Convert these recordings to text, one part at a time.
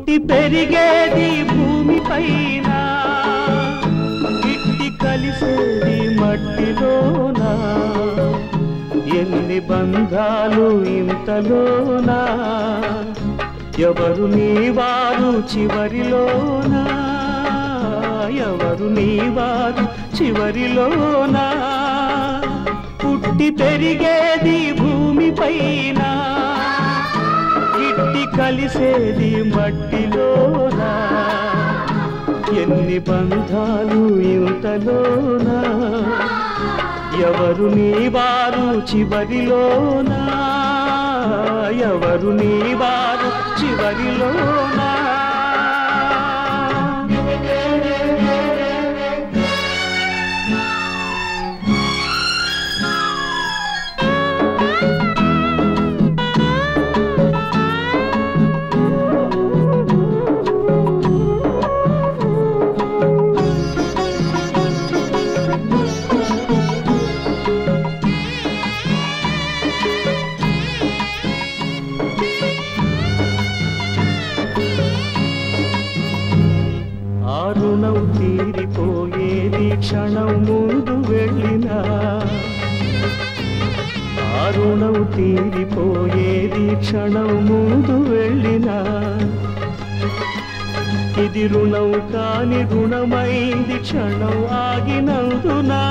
పుట్టి పెరిగేది భూమిపైన ఇట్టి కలిసేది మట్టిలోనా ఎన్ని బంధాలు ఇంతలోనా ఎవరు నీవారు చివరిలోనా ఎవరు నీవారు చివరిలోనా పుట్టి పెరిగేది భూమిపైన ఇట్టి కలిసేది మట్టిలోనా ఎన్ని బంధాలు ఇంతలోనా ఎవరు నీవారు చివరిలోనా ఎవరు నీవారు చివరిలోనా ఆ రుణం తీరిపోయేది క్షణం ముందు వెళ్ళినా ఆ రుణం తీరిపోయేది క్షణం ముందు వెళ్ళినా ఇది రుణం కాని రుణమైంది క్షణం ఆగినందునా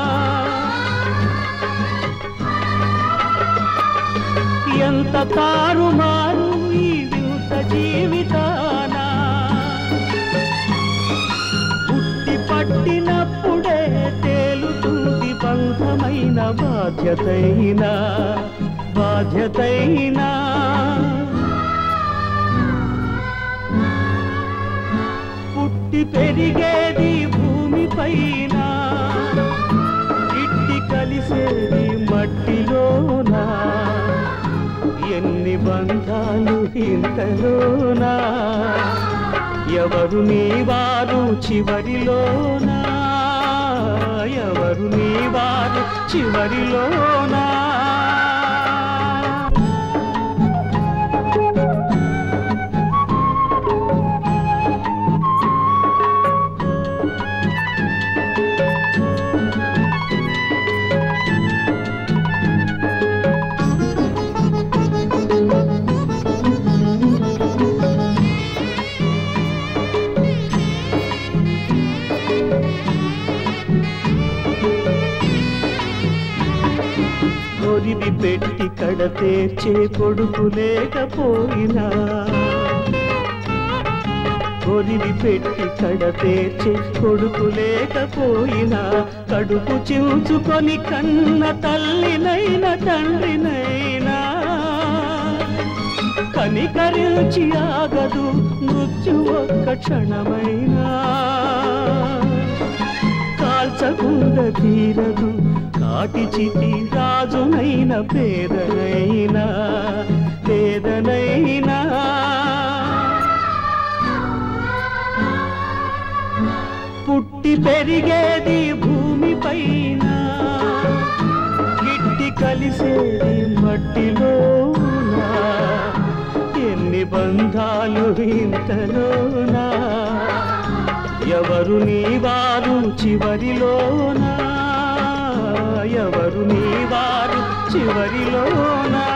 ఎంత తారుమారు ఈ వింత జీవితానా పుట్టి పట్టినప్పుడే తేలుతుంది బంధమైన బాధ్యతైనా బాధ్యతైనా పుట్టి పెరిగేది భూమిపైన ఇట్టి కలిసేది మట్టిలోనా ఎన్ని బంధాలు ఇంతలోనా ఎవరు నీవారు చివరిలోనా ఎవరు నీవారు చివరిలోనా కొరివి పెట్టి కడ తీర్చే కొడుకు లేకపోయినా కొరివి పెట్టి కడ తీర్చే కొడుకు లేకపోయినా కడుపు చించుకొని కన్న తల్లినైన తండ్రినైనా కనికరించి ఆగదు మృత్యు ఒక్క క్షణమైనా కాల్చకుండా తీరదు కాటి చితి రాజునైన పేదనైనా పేదనైనా పుట్టి పెరిగేది భూమిపైన గిట్టి కలిసేది మట్టిలోనా ఎన్ని బంధాలు ఇంతలోనా ఎవరు నీవారు చివరిలోనా ఎవరు నీవారు చివరిలోనా